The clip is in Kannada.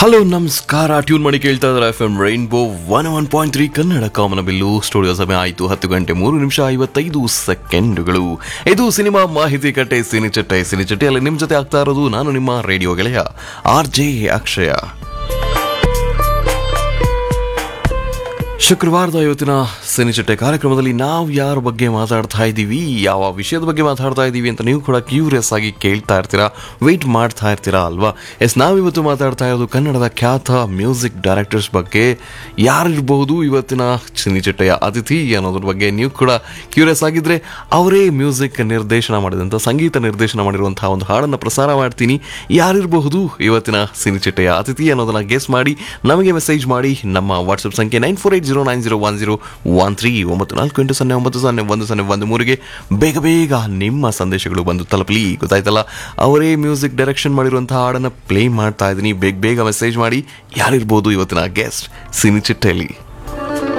ಹಲೋ ನಮಸ್ಕಾರ ಟ್ಯೂನ್ ಮಾಡಿ ಕೇಳ್ತಾ ಇದ್ದಾರೆ F M rainbow one one point three Kannada ಕಾಮನ ಬಿಲ್ಲು ಸ್ಟುಡಿಯೋ ಸಮಯ ಆಯಿತು ಹತ್ತು ಗಂಟೆ ಮೂರು ನಿಮಿಷ ಐವತ್ತೈದು ಸೆಕೆಂಡುಗಳು ಇದು ಸಿನಿಮಾ ಮಾಹಿತಿ ಕಟ್ಟೆ ಸಿನಿಚಟ್ಟೆ ಸಿನಿಚಟ್ಟೆಯಲ್ಲಿ ನಿಮ್ಮ ಜೊತೆ ಆಗ್ತಾ ಇರೋದು ನಾನು ನಿಮ್ಮ ರೇಡಿಯೋ ಗೆಳೆಯ ಆರ್ ಜೆ ಅಕ್ಷಯ ಶುಕ್ರವಾರದ ಇವತ್ತಿನ ಸಿನಿಚಟ್ಟೆ ಕಾರ್ಯಕ್ರಮದಲ್ಲಿ ನಾವು ಯಾರ ಬಗ್ಗೆ ಮಾತಾಡ್ತಾ ಇದ್ದೀವಿ ಯಾವ ವಿಷಯದ ಬಗ್ಗೆ ಮಾತಾಡ್ತಾ ಇದ್ದೀವಿ ಅಂತ ನೀವು ಕೂಡ ಕ್ಯೂರಿಯಸ್ ಆಗಿ ಕೇಳ್ತಾ ಇರ್ತೀರಾ ವೆಯ್ಟ್ ಮಾಡ್ತಾ ಇರ್ತೀರಾ ಅಲ್ವಾ ಎಸ್ ನಾವಿವತ್ತು ಮಾತಾಡ್ತಾ ಇರೋದು ಕನ್ನಡದ ಖ್ಯಾತ ಮ್ಯೂಸಿಕ್ ಡೈರೆಕ್ಟರ್ಸ್ ಬಗ್ಗೆ ಯಾರಿರಬಹುದು ಇವತ್ತಿನ ಸಿನಿಚಟ್ಟೆಯ ಅತಿಥಿ ಅನ್ನೋದ್ರ ಬಗ್ಗೆ ನೀವು ಕೂಡ ಕ್ಯೂರಿಯಸ್ ಆಗಿದ್ರೆ ಅವರೇ ಮ್ಯೂಸಿಕ್ ನಿರ್ದೇಶನ ಮಾಡಿದಂಥ ಸಂಗೀತ ನಿರ್ದೇಶನ ಮಾಡಿರುವಂತಹ ಒಂದು ಹಾಡನ್ನು ಪ್ರಸಾರ ಮಾಡ್ತೀನಿ ಯಾರಿರಬಹುದು ಇವತ್ತಿನ ಸಿನಿಚಿಟ್ಟೆಯ ಅತಿಥಿ ಅನ್ನೋದನ್ನ ಗೆಸ್ ಮಾಡಿ ನಮಗೆ ಮೆಸೇಜ್ ಮಾಡಿ ನಮ್ಮ ವಾಟ್ಸಪ್ ಸಂಖ್ಯೆ nine four eight zero nine zero one zero one three ಒಂಬತ್ತು ನಾಲ್ಕು ಎಂಟು ಸೊನ್ನೆ ಒಂಬತ್ತು ಸೊನ್ನೆ ಒಂದು ಸೊನ್ನೆ ಒಂದು ಮೂರಿಗೆ ಬೇಗ ಬೇಗ ನಿಮ್ಮ ಸಂದೇಶಗಳು ಬಂದು ತಲುಪಲಿ ಗೊತ್ತಾಯ್ತಲ್ಲ ಅವರೇ ಮ್ಯೂಸಿಕ್ ಡೈರೆಕ್ಷನ್ ಮಾಡಿರುವಂತಹ ಹಾಡನ್ನು ಪ್ಲೇ ಮಾಡ್ತಾ ಇದ್ದೀನಿ ಬೇಗ ಬೇಗ ಮೆಸೇಜ್ ಮಾಡಿ ಯಾರಿರ್ಬೋದು ಇವತ್ತಿನ ಗೆಸ್ಟ್ ಸಿನಿಚಿಟ್ಟೆಯಲ್ಲಿ